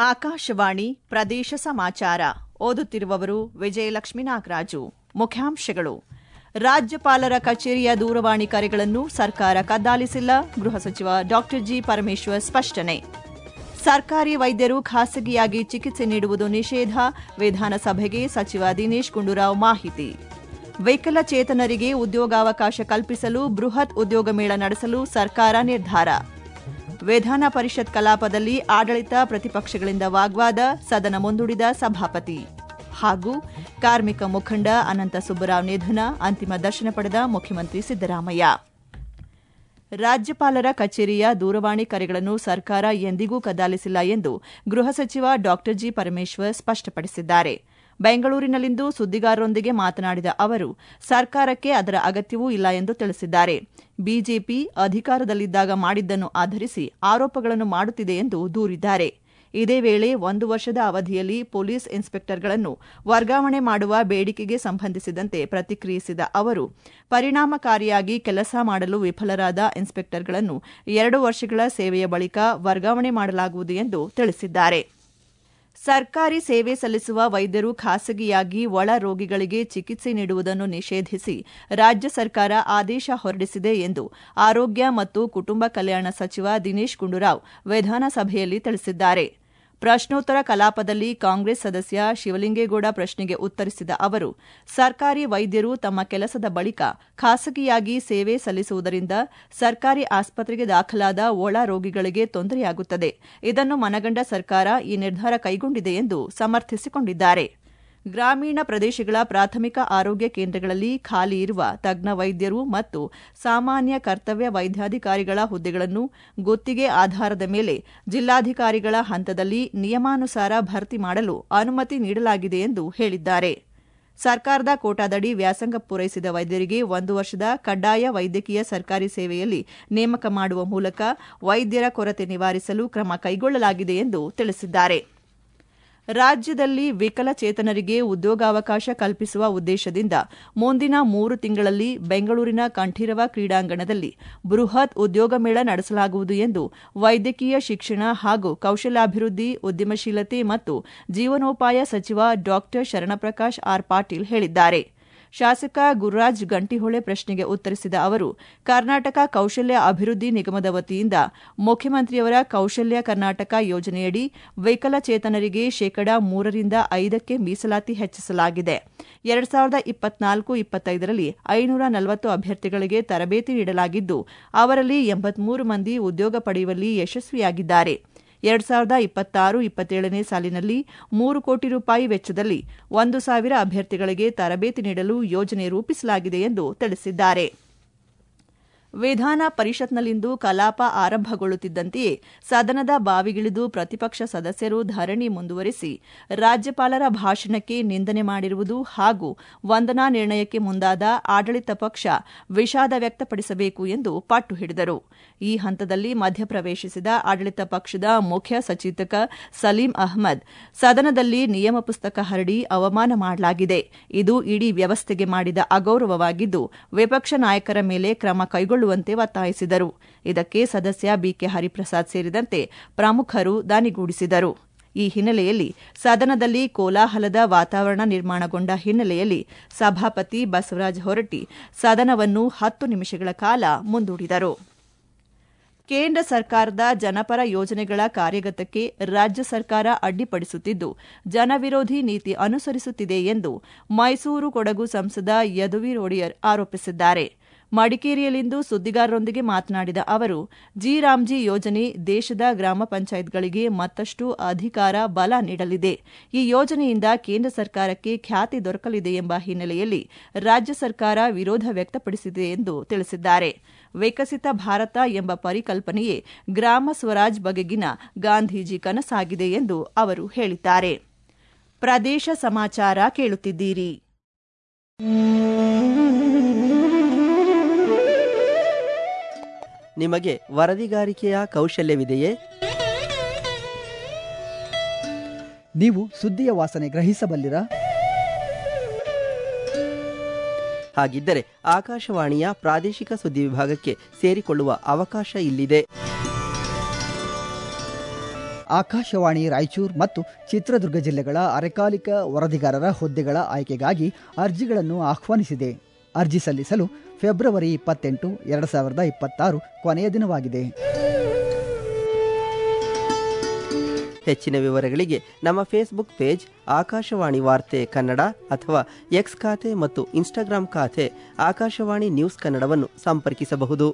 ಆಕಾಶವಾಣಿ ಪ್ರದೇಶ ಸಮಾಚಾರ ಓದುತ್ತಿರುವವರು ವಿಜಯಲಕ್ಷ್ಮೀ ನಾಗರಾಜು ಮುಖ್ಯಾಂಶಗಳು ರಾಜ್ಯಪಾಲರ ಕಚೇರಿಯ ದೂರವಾಣಿ ಕರೆಗಳನ್ನು ಸರ್ಕಾರ ಕದ್ದಾಲಿಸಿಲ್ಲ ಗೃಹ ಸಚಿವ ಡಾ ಜಿ ಪರಮೇಶ್ವರ್ ಸ್ಪಷ್ಟನೆ ಸರ್ಕಾರಿ ವೈದ್ಯರು ಖಾಸಗಿಯಾಗಿ ಚಿಕಿತ್ಸೆ ನೀಡುವುದು ನಿಷೇಧ ವಿಧಾನಸಭೆಗೆ ಸಚಿವ ದಿನೇಶ್ ಗುಂಡೂರಾವ್ ಮಾಹಿತಿ ವಿಕಲಚೇತನರಿಗೆ ಉದ್ಯೋಗಾವಕಾಶ ಕಲ್ಪಿಸಲು ಬೃಹತ್ ಉದ್ಯೋಗ ಮೇಳ ನಡೆಸಲು ಸರ್ಕಾರ ನಿರ್ಧಾರ ವಿಧಾನ ಪರಿಷತ್ ಕಲಾಪದಲ್ಲಿ ಆಡಳಿತ ಪ್ರತಿಪಕ್ಷಗಳಿಂದ ವಾಗ್ವಾದ ಸದನ ಮುಂದೂಡಿದ ಸಭಾಪತಿ ಹಾಗೂ ಕಾರ್ಮಿಕ ಮುಖಂಡ ಅನಂತ ಸುಬ್ಬರಾವ್ ನಿಧನ ಅಂತಿಮ ದರ್ಶನ ಪಡೆದ ಮುಖ್ಯಮಂತ್ರಿ ಸಿದ್ದರಾಮಯ್ಯ ರಾಜ್ಯಪಾಲರ ಕಚೇರಿಯ ದೂರವಾಣಿ ಕರೆಗಳನ್ನು ಸರ್ಕಾರ ಎಂದಿಗೂ ಕದ್ದಾಲಿಸಿಲ್ಲ ಎಂದು ಗೃಹ ಸಚಿವ ಡಾ ಜಿ ಪರಮೇಶ್ವರ್ ಸ್ಪಷ್ಟಪಡಿಸಿದ್ದಾರೆ ಬೆಂಗಳೂರಿನಲ್ಲಿಂದು ಸುದ್ದಿಗಾರರೊಂದಿಗೆ ಮಾತನಾಡಿದ ಅವರು ಸರ್ಕಾರಕ್ಕೆ ಅದರ ಅಗತ್ಯವೂ ಇಲ್ಲ ಎಂದು ತಿಳಿಸಿದ್ದಾರೆ ಬಿಜೆಪಿ ಅಧಿಕಾರದಲ್ಲಿದ್ದಾಗ ಮಾಡಿದ್ದನ್ನು ಆಧರಿಸಿ ಆರೋಪಗಳನ್ನು ಮಾಡುತ್ತಿದೆ ಎಂದು ದೂರಿದ್ದಾರೆ ಇದೇ ವೇಳೆ ಒಂದು ವರ್ಷದ ಅವಧಿಯಲ್ಲಿ ಪೊಲೀಸ್ ಇನ್ಸ್ಪೆಕ್ಟರ್ಗಳನ್ನು ವರ್ಗಾವಣೆ ಮಾಡುವ ಬೇಡಿಕೆಗೆ ಸಂಬಂಧಿಸಿದಂತೆ ಪ್ರತಿಕ್ರಿಯಿಸಿದ ಅವರು ಪರಿಣಾಮಕಾರಿಯಾಗಿ ಕೆಲಸ ಮಾಡಲು ವಿಫಲರಾದ ಇನ್ಸ್ಪೆಕ್ಟರ್ಗಳನ್ನು ಎರಡು ವರ್ಷಗಳ ಸೇವೆಯ ಬಳಿಕ ವರ್ಗಾವಣೆ ಮಾಡಲಾಗುವುದು ಎಂದು ತಿಳಿಸಿದ್ದಾರೆ ಸರ್ಕಾರಿ ಸೇವೆ ಸಲ್ಲಿಸುವ ವೈದ್ಯರು ಖಾಸಗಿಯಾಗಿ ಒಳ ರೋಗಿಗಳಿಗೆ ಚಿಕಿತ್ಸೆ ನೀಡುವುದನ್ನು ನಿಷೇಧಿಸಿ ರಾಜ್ಯ ಸರ್ಕಾರ ಆದೇಶ ಹೊರಡಿಸಿದೆ ಎಂದು ಆರೋಗ್ಯ ಮತ್ತು ಕುಟುಂಬ ಕಲ್ಯಾಣ ಸಚಿವ ದಿನೇಶ್ ಗುಂಡೂರಾವ್ ವಿಧಾನಸಭೆಯಲ್ಲಿ ತಿಳಿಸಿದ್ದಾರೆ ಪ್ರಶ್ನೋತ್ತರ ಕಲಾಪದಲ್ಲಿ ಕಾಂಗ್ರೆಸ್ ಸದಸ್ಯ ಶಿವಲಿಂಗೇಗೌಡ ಪ್ರಶ್ನೆಗೆ ಉತ್ತರಿಸಿದ ಅವರು ಸರ್ಕಾರಿ ವೈದ್ಯರು ತಮ್ಮ ಕೆಲಸದ ಬಳಿಕ ಖಾಸಗಿಯಾಗಿ ಸೇವೆ ಸಲ್ಲಿಸುವುದರಿಂದ ಸರ್ಕಾರಿ ಆಸ್ಪತ್ರೆಗೆ ದಾಖಲಾದ ಒಳ ರೋಗಿಗಳಿಗೆ ತೊಂದರೆಯಾಗುತ್ತದೆ ಇದನ್ನು ಮನಗಂಡ ಸರ್ಕಾರ ಈ ನಿರ್ಧಾರ ಕೈಗೊಂಡಿದೆ ಎಂದು ಸಮರ್ಥಿಸಿಕೊಂಡಿದ್ದಾರೆ ಗ್ರಾಮೀಣ ಪ್ರದೇಶಗಳ ಪ್ರಾಥಮಿಕ ಆರೋಗ್ಯ ಕೇಂದ್ರಗಳಲ್ಲಿ ಖಾಲಿ ಇರುವ ತಜ್ಞ ವೈದ್ಯರು ಮತ್ತು ಸಾಮಾನ್ಯ ಕರ್ತವ್ಯ ವೈದ್ಯಾಧಿಕಾರಿಗಳ ಹುದ್ದೆಗಳನ್ನು ಗುತ್ತಿಗೆ ಆಧಾರದ ಮೇಲೆ ಜಿಲ್ಲಾಧಿಕಾರಿಗಳ ಹಂತದಲ್ಲಿ ನಿಯಮಾನುಸಾರ ಭರ್ತಿ ಮಾಡಲು ಅನುಮತಿ ನೀಡಲಾಗಿದೆ ಎಂದು ಹೇಳಿದ್ದಾರೆ ಸರ್ಕಾರದ ಕೋಟಾದಡಿ ವ್ಯಾಸಂಗ ಪೂರೈಸಿದ ವೈದ್ಯರಿಗೆ ಒಂದು ವರ್ಷದ ಕಡ್ಡಾಯ ವೈದ್ಯಕೀಯ ಸರ್ಕಾರಿ ಸೇವೆಯಲ್ಲಿ ನೇಮಕ ಮಾಡುವ ಮೂಲಕ ವೈದ್ಯರ ಕೊರತೆ ನಿವಾರಿಸಲು ಕ್ರಮ ಕೈಗೊಳ್ಳಲಾಗಿದೆ ಎಂದು ತಿಳಿಸಿದ್ದಾರೆ ರಾಜ್ಯದಲ್ಲಿ ವಿಕಲಚೇತನರಿಗೆ ಉದ್ಯೋಗಾವಕಾಶ ಕಲ್ಪಿಸುವ ಉದ್ದೇಶದಿಂದ ಮುಂದಿನ ಮೂರು ತಿಂಗಳಲ್ಲಿ ಬೆಂಗಳೂರಿನ ಕಂಠೀರವ ಕ್ರೀಡಾಂಗಣದಲ್ಲಿ ಬೃಹತ್ ಉದ್ಯೋಗ ಮೇಳ ನಡೆಸಲಾಗುವುದು ಎಂದು ವೈದ್ಯಕೀಯ ಶಿಕ್ಷಣ ಹಾಗೂ ಕೌಶಲ್ಯಾಭಿವೃದ್ಧಿ ಉದ್ಯಮಶೀಲತೆ ಮತ್ತು ಜೀವನೋಪಾಯ ಸಚಿವ ಡಾ ಶರಣಪ್ರಕಾಶ್ ಆರ್ ಪಾಟೀಲ್ ಹೇಳಿದ್ದಾರೆ ಶಾಸಕ ಗುರುರಾಜ್ ಗಂಟಿಹೊಳೆ ಪ್ರಶ್ನೆಗೆ ಉತ್ತರಿಸಿದ ಅವರು ಕರ್ನಾಟಕ ಕೌಶಲ್ಯ ಅಭಿವೃದ್ಧಿ ನಿಗಮದ ವತಿಯಿಂದ ಮುಖ್ಯಮಂತ್ರಿಯವರ ಕೌಶಲ್ಯ ಕರ್ನಾಟಕ ಯೋಜನೆಯಡಿ ವಿಕಲಚೇತನರಿಗೆ ಶೇಕಡಾ ಮೂರರಿಂದ ಐದಕ್ಕೆ ಮೀಸಲಾತಿ ಹೆಚ್ಚಿಸಲಾಗಿದೆ ಎರಡ್ ಸಾವಿರದ ಇಪ್ಪತ್ನಾಲ್ಕು ಇಪ್ಪತ್ತೈದರಲ್ಲಿ ಐನೂರ ನಲವತ್ತು ಅಭ್ಯರ್ಥಿಗಳಿಗೆ ತರಬೇತಿ ನೀಡಲಾಗಿದ್ದು ಅವರಲ್ಲಿ ಎಂಬತ್ಮೂರು ಮಂದಿ ಉದ್ಯೋಗ ಪಡೆಯುವಲ್ಲಿ ಯಶಸ್ವಿಯಾಗಿದ್ದಾರೆ ಎರಡ್ ಸಾವಿರದ ಇಪ್ಪತ್ತಾರು ಇಪ್ಪತ್ತೇಳನೇ ಸಾಲಿನಲ್ಲಿ ಮೂರು ಕೋಟಿ ರೂಪಾಯಿ ವೆಚ್ಚದಲ್ಲಿ ಒಂದು ಸಾವಿರ ಅಭ್ಯರ್ಥಿಗಳಿಗೆ ತರಬೇತಿ ನೀಡಲು ಯೋಜನೆ ರೂಪಿಸಲಾಗಿದೆ ಎಂದು ತಿಳಿಸಿದ್ದಾರೆ ವಿಧಾನ ಪರಿಷತ್ನಲ್ಲಿಂದು ಕಲಾಪ ಆರಂಭಗೊಳ್ಳುತ್ತಿದ್ದಂತೆಯೇ ಸದನದ ಬಾವಿಗಿಳಿದು ಪ್ರತಿಪಕ್ಷ ಸದಸ್ಯರು ಧರಣಿ ಮುಂದುವರೆಸಿ ರಾಜ್ಯಪಾಲರ ಭಾಷಣಕ್ಕೆ ನಿಂದನೆ ಮಾಡಿರುವುದು ಹಾಗೂ ವಂದನಾ ನಿರ್ಣಯಕ್ಕೆ ಮುಂದಾದ ಆಡಳಿತ ಪಕ್ಷ ವಿಷಾದ ವ್ಯಕ್ತಪಡಿಸಬೇಕು ಎಂದು ಪಟ್ಟು ಹಿಡಿದರು ಈ ಹಂತದಲ್ಲಿ ಮಧ್ಯಪ್ರವೇಶಿಸಿದ ಆಡಳಿತ ಪಕ್ಷದ ಮುಖ್ಯ ಸಚೇತಕ ಸಲೀಂ ಅಹ್ಮದ್ ಸದನದಲ್ಲಿ ನಿಯಮ ಪುಸ್ತಕ ಹರಡಿ ಅವಮಾನ ಮಾಡಲಾಗಿದೆ ಇದು ಇಡೀ ವ್ಯವಸ್ಥೆಗೆ ಮಾಡಿದ ಅಗೌರವವಾಗಿದ್ದು ವಿಪಕ್ಷ ನಾಯಕರ ಮೇಲೆ ಕ್ರಮ ಕೈಗೊಳ್ಳುವಂತೆ ಒತ್ತಾಯಿಸಿದರು ಇದಕ್ಕೆ ಸದಸ್ಯ ಬಿಕೆ ಹರಿಪ್ರಸಾದ್ ಸೇರಿದಂತೆ ಪ್ರಮುಖರು ದಾನಿಗೂಡಿಸಿದರು ಈ ಹಿನ್ನೆಲೆಯಲ್ಲಿ ಸದನದಲ್ಲಿ ಕೋಲಾಹಲದ ವಾತಾವರಣ ನಿರ್ಮಾಣಗೊಂಡ ಹಿನ್ನೆಲೆಯಲ್ಲಿ ಸಭಾಪತಿ ಬಸವರಾಜ ಹೊರಟ್ಟಿ ಸದನವನ್ನು ಹತ್ತು ನಿಮಿಷಗಳ ಕಾಲ ಮುಂದೂಡಿದರು ಕೇಂದ್ರ ಸರ್ಕಾರದ ಜನಪರ ಯೋಜನೆಗಳ ಕಾರ್ಯಗತಕ್ಕೆ ರಾಜ್ಯ ಸರ್ಕಾರ ಅಡ್ಡಿಪಡಿಸುತ್ತಿದ್ದು ಜನವಿರೋಧಿ ನೀತಿ ಅನುಸರಿಸುತ್ತಿದೆ ಎಂದು ಮೈಸೂರು ಕೊಡಗು ಸಂಸದ ಯದುವೀರ್ ಒಡೆಯರ್ ಆರೋಪಿಸಿದ್ದಾರೆ ಮಡಿಕೇರಿಯಲ್ಲಿಂದು ಸುದ್ದಿಗಾರರೊಂದಿಗೆ ಮಾತನಾಡಿದ ಅವರು ಜಿ ರಾಮ್ಜಿ ಯೋಜನೆ ದೇಶದ ಗ್ರಾಮ ಪಂಚಾಯತ್ಗಳಿಗೆ ಮತ್ತಷ್ಟು ಅಧಿಕಾರ ಬಲ ನೀಡಲಿದೆ ಈ ಯೋಜನೆಯಿಂದ ಕೇಂದ್ರ ಸರ್ಕಾರಕ್ಕೆ ಖ್ಯಾತಿ ದೊರಕಲಿದೆ ಎಂಬ ಹಿನ್ನೆಲೆಯಲ್ಲಿ ರಾಜ್ಯ ಸರ್ಕಾರ ವಿರೋಧ ವ್ಯಕ್ತಪಡಿಸಿದೆ ಎಂದು ತಿಳಿಸಿದ್ದಾರೆ ವಿಕಸಿತ ಭಾರತ ಎಂಬ ಪರಿಕಲ್ಪನೆಯೇ ಗ್ರಾಮ ಸ್ವರಾಜ್ ಬಗೆಗಿನ ಗಾಂಧೀಜಿ ಕನಸಾಗಿದೆ ಎಂದು ಅವರು ಹೇಳಿದ್ದಾರೆ ಪ್ರದೇಶ ಸಮಾಚಾರ ಕೇಳುತ್ತಿದ್ದೀರಿ ನಿಮಗೆ ವರದಿಗಾರಿಕೆಯ ಕೌಶಲ್ಯವಿದೆಯೇ ನೀವು ಸುದ್ದಿಯ ವಾಸನೆ ಗ್ರಹಿಸಬಲ್ಲಿರಾ ಹಾಗಿದ್ದರೆ ಆಕಾಶವಾಣಿಯ ಪ್ರಾದೇಶಿಕ ಸುದ್ದಿ ವಿಭಾಗಕ್ಕೆ ಸೇರಿಕೊಳ್ಳುವ ಅವಕಾಶ ಇಲ್ಲಿದೆ ಆಕಾಶವಾಣಿ ರಾಯಚೂರು ಮತ್ತು ಚಿತ್ರದುರ್ಗ ಜಿಲ್ಲೆಗಳ ಅರೆಕಾಲಿಕ ವರದಿಗಾರರ ಹುದ್ದೆಗಳ ಆಯ್ಕೆಗಾಗಿ ಅರ್ಜಿಗಳನ್ನು ಆಹ್ವಾನಿಸಿದೆ ಅರ್ಜಿ ಸಲ್ಲಿಸಲು ಫೆಬ್ರವರಿ ಇಪ್ಪತ್ತೆಂಟು ಎರಡು ಸಾವಿರದ ಇಪ್ಪತ್ತಾರು ಕೊನೆಯ ದಿನವಾಗಿದೆ ಹೆಚ್ಚಿನ ವಿವರಗಳಿಗೆ ನಮ್ಮ ಫೇಸ್ಬುಕ್ ಪೇಜ್ ಆಕಾಶವಾಣಿ ವಾರ್ತೆ ಕನ್ನಡ ಅಥವಾ ಎಕ್ಸ್ ಖಾತೆ ಮತ್ತು ಇನ್ಸ್ಟಾಗ್ರಾಂ ಖಾತೆ ಆಕಾಶವಾಣಿ ನ್ಯೂಸ್ ಕನ್ನಡವನ್ನು ಸಂಪರ್ಕಿಸಬಹುದು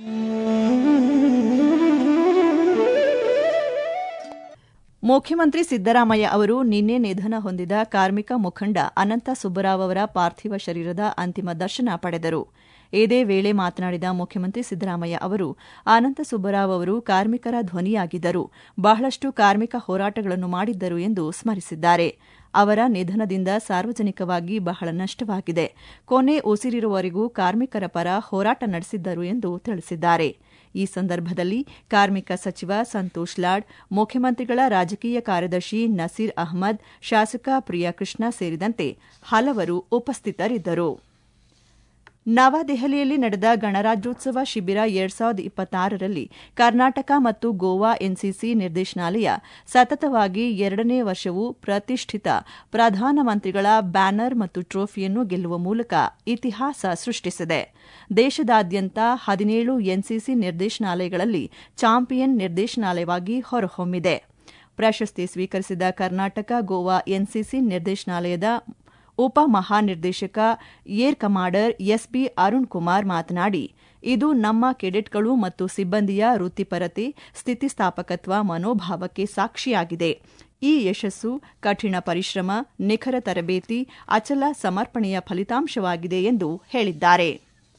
ಮುಖ್ಯಮಂತ್ರಿ ಸಿದ್ದರಾಮಯ್ಯ ಅವರು ನಿನ್ನೆ ನಿಧನ ಹೊಂದಿದ ಕಾರ್ಮಿಕ ಮುಖಂಡ ಅನಂತ ಸುಬ್ಬರಾವ್ ಅವರ ಪಾರ್ಥಿವ ಶರೀರದ ಅಂತಿಮ ದರ್ಶನ ಪಡೆದರು ಇದೇ ವೇಳೆ ಮಾತನಾಡಿದ ಮುಖ್ಯಮಂತ್ರಿ ಸಿದ್ದರಾಮಯ್ಯ ಅವರು ಅನಂತ ಸುಬ್ಬರಾವ್ ಅವರು ಕಾರ್ಮಿಕರ ಧ್ವನಿಯಾಗಿದ್ದರು ಬಹಳಷ್ಟು ಕಾರ್ಮಿಕ ಹೋರಾಟಗಳನ್ನು ಮಾಡಿದ್ದರು ಎಂದು ಸ್ಮರಿಸಿದ್ದಾರೆ ಅವರ ನಿಧನದಿಂದ ಸಾರ್ವಜನಿಕವಾಗಿ ಬಹಳ ನಷ್ಟವಾಗಿದೆ ಕೊನೆ ಉಸಿರಿರುವವರೆಗೂ ಕಾರ್ಮಿಕರ ಪರ ಹೋರಾಟ ನಡೆಸಿದ್ದರು ಎಂದು ತಿಳಿಸಿದ್ದಾರೆ ಈ ಸಂದರ್ಭದಲ್ಲಿ ಕಾರ್ಮಿಕ ಸಚಿವ ಸಂತೋಷ್ ಲಾಡ್ ಮುಖ್ಯಮಂತ್ರಿಗಳ ರಾಜಕೀಯ ಕಾರ್ಯದರ್ಶಿ ನಸೀರ್ ಅಹ್ಮದ್ ಶಾಸಕ ಪ್ರಿಯಾಕೃಷ್ಣ ಸೇರಿದಂತೆ ಹಲವರು ಉಪಸ್ಥಿತರಿದ್ದರು ನವದೆಹಲಿಯಲ್ಲಿ ನಡೆದ ಗಣರಾಜ್ಯೋತ್ಸವ ಶಿಬಿರ ಎರಡ್ ಸಾವಿರದ ಇಪ್ಪತ್ತಾರರಲ್ಲಿ ಕರ್ನಾಟಕ ಮತ್ತು ಗೋವಾ ಎನ್ಸಿಸಿ ನಿರ್ದೇಶನಾಲಯ ಸತತವಾಗಿ ಎರಡನೇ ವರ್ಷವೂ ಪ್ರತಿಷ್ಠಿತ ಪ್ರಧಾನಮಂತ್ರಿಗಳ ಬ್ಯಾನರ್ ಮತ್ತು ಟ್ರೋಫಿಯನ್ನು ಗೆಲ್ಲುವ ಮೂಲಕ ಇತಿಹಾಸ ಸೃಷ್ಟಿಸಿದೆ ದೇಶದಾದ್ಯಂತ ಹದಿನೇಳು ಎನ್ಸಿಸಿ ನಿರ್ದೇಶನಾಲಯಗಳಲ್ಲಿ ಚಾಂಪಿಯನ್ ನಿರ್ದೇಶನಾಲಯವಾಗಿ ಹೊರಹೊಮ್ಮಿದೆ ಪ್ರಶಸ್ತಿ ಸ್ವೀಕರಿಸಿದ ಕರ್ನಾಟಕ ಗೋವಾ ಎನ್ಸಿಸಿ ನಿರ್ದೇಶನಾಲಯದ ಉಪ ಮಹಾನಿರ್ದೇಶಕ air commander SB Arun Kumar ಮಾತನಾಡಿ ಇದು ನಮ್ಮ ಕೆಡೆಟ್ಗಳು ಮತ್ತು ಸಿಬ್ಬಂದಿಯ ವೃತ್ತಿಪರತೆ ಸ್ಥಿತಿಸ್ಥಾಪಕತ್ವ ಮನೋಭಾವಕ್ಕೆ ಸಾಕ್ಷಿಯಾಗಿದೆ ಈ ಯಶಸ್ಸು ಕಠಿಣ ಪರಿಶ್ರಮ ನಿಖರ ತರಬೇತಿ ಅಚಲ ಸಮರ್ಪಣೆಯ ಫಲಿತಾಂಶವಾಗಿದೆ ಎಂದು ಹೇಳಿದ್ದಾರೆ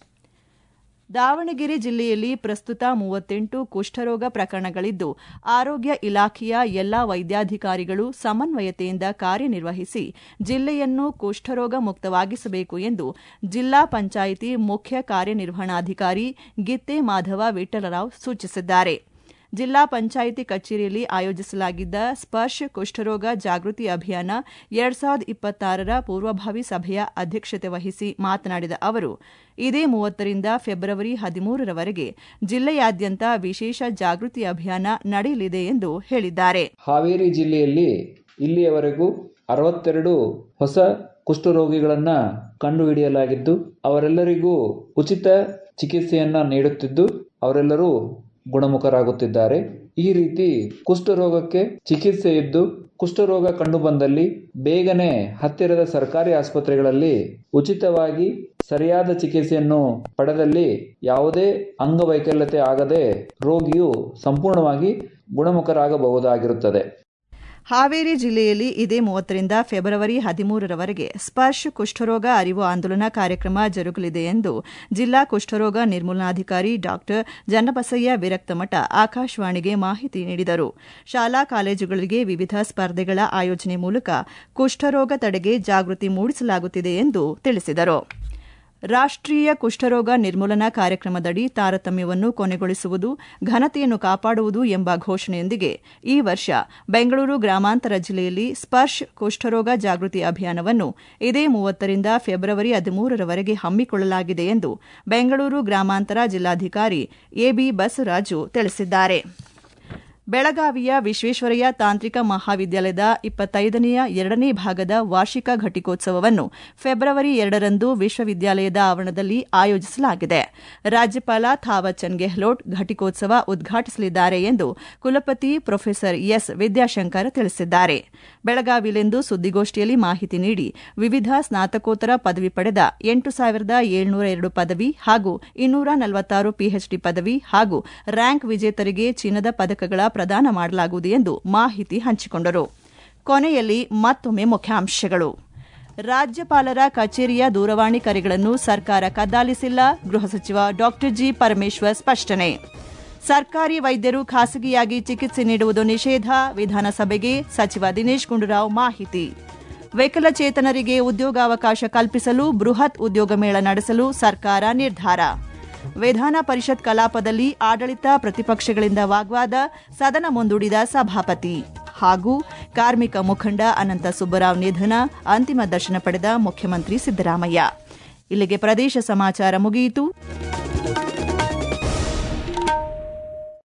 ದಾವಣಗೆರೆ ಜಿಲ್ಲೆಯಲ್ಲಿ ಪ್ರಸ್ತುತ ಮೂವತ್ತೆಂಟು ಕುಷ್ಠರೋಗ ಪ್ರಕರಣಗಳಿದ್ದು ಆರೋಗ್ಯ ಇಲಾಖೆಯ ಎಲ್ಲಾ ವೈದ್ಯಾಧಿಕಾರಿಗಳು ಸಮನ್ವಯತೆಯಿಂದ ಕಾರ್ಯನಿರ್ವಹಿಸಿ ಜಿಲ್ಲೆಯನ್ನು ಕುಷ್ಠರೋಗ ಮುಕ್ತವಾಗಿಸಬೇಕು ಎಂದು ಜಿಲ್ಲಾ ಪಂಚಾಯಿತಿ ಮುಖ್ಯ ಕಾರ್ಯನಿರ್ವಹಣಾಧಿಕಾರಿ ಗಿತ್ತೆ ಮಾಧವ ವಿಠಲರಾವ್ ಸೂಚಿಸಿದ್ದಾರೆ ಜಿಲ್ಲಾ ಪಂಚಾಯಿತಿ ಕಚೇರಿಯಲ್ಲಿ ಆಯೋಜಿಸಲಾಗಿದ್ದ ಸ್ಪರ್ಶ ಕುಷ್ಠರೋಗ ಜಾಗೃತಿ ಅಭಿಯಾನ ಎರಡ್ ಸಾವಿರದ ಇಪ್ಪತ್ತಾರರ ಪೂರ್ವಭಾವಿ ಸಭೆಯ ಅಧ್ಯಕ್ಷತೆ ವಹಿಸಿ ಮಾತನಾಡಿದ ಅವರು ಇದೇ ಮೂವತ್ತರಿಂದ ಫೆಬ್ರವರಿ ಹದಿಮೂರರವರೆಗೆ ಜಿಲ್ಲೆಯಾದ್ಯಂತ ವಿಶೇಷ ಜಾಗೃತಿ ಅಭಿಯಾನ ನಡೆಯಲಿದೆ ಎಂದು ಹೇಳಿದ್ದಾರೆ ಹಾವೇರಿ ಜಿಲ್ಲೆಯಲ್ಲಿ ಇಲ್ಲಿಯವರೆಗೂ ಅರವತ್ತೆರಡು ಹೊಸ ಕುಷ್ಠರೋಗಿಗಳನ್ನ ಕಂಡುಹಿಡಿಯಲಾಗಿದ್ದು ಅವರೆಲ್ಲರಿಗೂ ಉಚಿತ ಚಿಕಿತ್ಸೆಯನ್ನ ನೀಡುತ್ತಿದ್ದು ಅವರೆಲ್ಲರೂ ಗುಣಮುಖರಾಗುತ್ತಿದ್ದಾರೆ ಈ ರೀತಿ ಕುಷ್ಠರೋಗಕ್ಕೆ ಚಿಕಿತ್ಸೆ ಇದ್ದು ಕುಷ್ಠರೋಗ ಕಂಡುಬಂದಲ್ಲಿ ಬೇಗನೆ ಹತ್ತಿರದ ಸರ್ಕಾರಿ ಆಸ್ಪತ್ರೆಗಳಲ್ಲಿ ಉಚಿತವಾಗಿ ಸರಿಯಾದ ಚಿಕಿತ್ಸೆಯನ್ನು ಪಡೆದಲ್ಲಿ ಯಾವುದೇ ಅಂಗವೈಕಲ್ಯತೆ ಆಗದೆ ರೋಗಿಯು ಸಂಪೂರ್ಣವಾಗಿ ಗುಣಮುಖರಾಗಬಹುದಾಗಿರುತ್ತದೆ ಹಾವೇರಿ ಜಿಲ್ಲೆಯಲ್ಲಿ ಇದೇ ಮೂವತ್ತರಿಂದ ಫೆಬ್ರವರಿ ಹದಿಮೂರರವರೆಗೆ ಸ್ಪರ್ಶ ಕುಷ್ಠರೋಗ ಅರಿವು ಆಂದೋಲನ ಕಾರ್ಯಕ್ರಮ ಜರುಗಲಿದೆ ಎಂದು ಜಿಲ್ಲಾ ಕುಷ್ಠರೋಗ ನಿರ್ಮೂಲನಾಧಿಕಾರಿ ಡಾ ಜನ್ನಬಸಯ್ಯ ವಿರಕ್ತಮಠ ಆಕಾಶವಾಣಿಗೆ ಮಾಹಿತಿ ನೀಡಿದರು ಶಾಲಾ ಕಾಲೇಜುಗಳಿಗೆ ವಿವಿಧ ಸ್ಪರ್ಧೆಗಳ ಆಯೋಜನೆ ಮೂಲಕ ಕುಷ್ಠರೋಗ ತಡೆಗೆ ಜಾಗೃತಿ ಮೂಡಿಸಲಾಗುತ್ತಿದೆ ಎಂದು ತಿಳಿಸಿದರು ರಾಷ್ಟ್ರೀಯ ಕುಷ್ಠರೋಗ ನಿರ್ಮೂಲನಾ ಕಾರ್ಯಕ್ರಮದಡಿ ತಾರತಮ್ಯವನ್ನು ಕೊನೆಗೊಳಿಸುವುದು ಘನತೆಯನ್ನು ಕಾಪಾಡುವುದು ಎಂಬ ಘೋಷಣೆಯೊಂದಿಗೆ ಈ ವರ್ಷ ಬೆಂಗಳೂರು ಗ್ರಾಮಾಂತರ ಜಿಲ್ಲೆಯಲ್ಲಿ ಸ್ಪರ್ಶ್ ಕುಷ್ಠರೋಗ ಜಾಗೃತಿ ಅಭಿಯಾನವನ್ನು ಇದೇ ಮೂವತ್ತರಿಂದ ಫೆಬ್ರವರಿ ಹದಿಮೂರರವರೆಗೆ ಹಮ್ಮಿಕೊಳ್ಳಲಾಗಿದೆ ಎಂದು ಬೆಂಗಳೂರು ಗ್ರಾಮಾಂತರ ಜಿಲ್ಲಾಧಿಕಾರಿ ಎಬಿ ಬಸವರಾಜು ತಿಳಿಸಿದ್ದಾರೆ ಬೆಳಗಾವಿಯ ವಿಶ್ವೇಶ್ವರಯ್ಯ ತಾಂತ್ರಿಕ ಮಹಾವಿದ್ಯಾಲಯದ ಇಪ್ಪತ್ತೈದನೆಯ ಎರಡನೇ ಭಾಗದ ವಾರ್ಷಿಕ ಘಟಿಕೋತ್ಸವವನ್ನು ಫೆಬ್ರವರಿ ಎರಡರಂದು ವಿಶ್ವವಿದ್ಯಾಲಯದ ಆವರಣದಲ್ಲಿ ಆಯೋಜಿಸಲಾಗಿದೆ ರಾಜ್ಯಪಾಲ ಥಾವರ್ಚಂದ್ ಗೆಹ್ಲೋಟ್ ಘಟಿಕೋತ್ಸವ ಉದ್ಘಾಟಿಸಲಿದ್ದಾರೆ ಎಂದು ಕುಲಪತಿ ಪ್ರೊಫೆಸರ್ ಎಸ್ ವಿದ್ಯಾಶಂಕರ್ ತಿಳಿಸಿದ್ದಾರೆ ಬೆಳಗಾವಿಯಲ್ಲಿಂದು ಸುದ್ದಿಗೋಷ್ಠಿಯಲ್ಲಿ ಮಾಹಿತಿ ನೀಡಿ ವಿವಿಧ ಸ್ನಾತಕೋತ್ತರ ಪದವಿ ಪಡೆದ ಎಂಟು ಸಾವಿರದ ಏಳ್ನೂರ ಎರಡು ಪದವಿ ಹಾಗೂ ಇನ್ನೂರ ನಲವತ್ತಾರು ಪಿಎಚ್ಡಿ ಪದವಿ ಹಾಗೂ ರ್ಯಾಂಕ್ ವಿಜೇತರಿಗೆ ಚಿನ್ನದ ಪದಕಗಳ ಪ್ರದಾನ ಮಾಡಲಾಗುವುದು ಎಂದು ಮಾಹಿತಿ ಹಂಚಿಕೊಂಡರು ಕೊನೆಯಲ್ಲಿ ಮತ್ತೊಮ್ಮೆ ಮುಖ್ಯಾಂಶಗಳು ರಾಜ್ಯಪಾಲರ ಕಚೇರಿಯ ದೂರವಾಣಿ ಕರೆಗಳನ್ನು ಸರ್ಕಾರ ಕದ್ದಾಲಿಸಿಲ್ಲ ಗೃಹ ಸಚಿವ ಡಾ ಜಿ ಪರಮೇಶ್ವರ್ ಸ್ಪಷ್ಟನೆ ಸರ್ಕಾರಿ ವೈದ್ಯರು ಖಾಸಗಿಯಾಗಿ ಚಿಕಿತ್ಸೆ ನೀಡುವುದು ನಿಷೇಧ ವಿಧಾನಸಭೆಗೆ ಸಚಿವ ದಿನೇಶ್ ಗುಂಡೂರಾವ್ ಮಾಹಿತಿ ವಿಕಲಚೇತನರಿಗೆ ಉದ್ಯೋಗಾವಕಾಶ ಕಲ್ಪಿಸಲು ಬೃಹತ್ ಉದ್ಯೋಗ ಮೇಳ ನಡೆಸಲು ಸರ್ಕಾರ ನಿರ್ಧಾರ ವಿಧಾನ ಪರಿಷತ್ ಕಲಾಪದಲ್ಲಿ ಆಡಳಿತ ಪ್ರತಿಪಕ್ಷಗಳಿಂದ ವಾಗ್ವಾದ ಸದನ ಮುಂದೂಡಿದ ಸಭಾಪತಿ ಹಾಗೂ ಕಾರ್ಮಿಕ ಮುಖಂಡ ಅನಂತ ಸುಬ್ಬರಾವ್ ನಿಧನ ಅಂತಿಮ ದರ್ಶನ ಪಡೆದ ಮುಖ್ಯಮಂತ್ರಿ ಸಿದ್ದರಾಮಯ್ಯ ಇಲ್ಲಿಗೆ ಪ್ರದೇಶ ಸಮಾಚಾರ ಮುಗಿಯಿತು